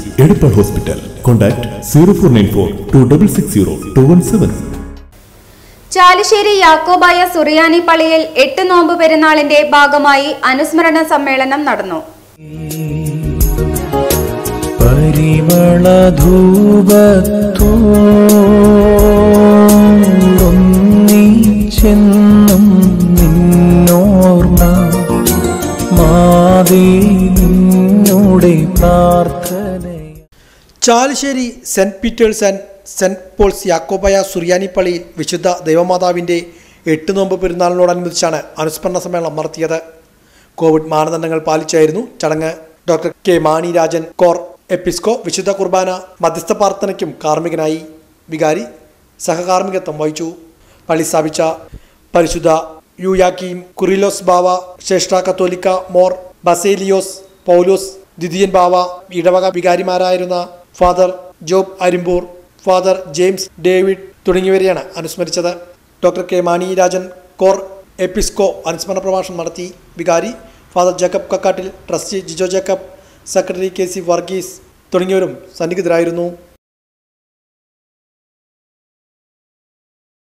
Edappal hospital contact zero four nine four two double six zero two one seven Chalissery യാക്കോബായ സുറിയാനി പള്ളിയിൽ എട്ട് നോമ്പ് പെരുന്നാളിന്റെ ഭാഗമായി അനുസ്മരണ സമ്മേളനം നടന്നു പരിമളധൂപത്തോന്നിച്ചെന്നും നിന്നോർമ്മ മാതേ നിന്നോടെ പ്രാർത്ഥന Chalissery Saint Peter's and Saint Paul's യാക്കോബായ സുറിയാനി പള്ളിയിൽ വിശുദ്ധ ദൈവമാതാവിൻ്റെ എട്ട് നോമ്പ് പെരുന്നാളിനോടനുബന്ധിച്ചാണ് അനുസ്മരണ സമ്മേളനം നടത്തിയത് കോവിഡ് മാനദണ്ഡങ്ങൾ പാലിച്ചായിരുന്നു ചടങ്ങ് ഡോക്ടർ കെ മാണി രാജൻ കോർ എപ്പിസ്കോ വിശുദ്ധ കുർബാന മധ്യസ്ഥ പ്രാർത്ഥനയ്ക്കും കാർമ്മികനായി വികാരി സഹകാർമ്മികത്വം വഹിച്ചു പള്ളി സ്ഥാപിച്ച പരിശുദ്ധ യൂയാക്കീം കുറിലോസ് ബാവ ശ്രേഷ്ഠ കത്തോലിക്ക മോർ ബസേലിയോസ് പൗലോസ് ദ്വിതീയൻ ബാവ ഇടവക വികാരിമാരായിരുന്ന father Job Arimpur father James David തുടങ്ങിയവരെയാണ് അനുസ്മരിച്ചത് ഡോക്ടർ കെ മാണി രാജൻ കോർ എപ്പിസ്കോ അനുസ്മരണ പ്രഭാഷണം നടത്തി വികാരി father Jacob Kakkattil trustee Jijo Jacob secretary K C Varghese തുടങ്ങിയവരും സന്നിഹിതരായിരുന്നു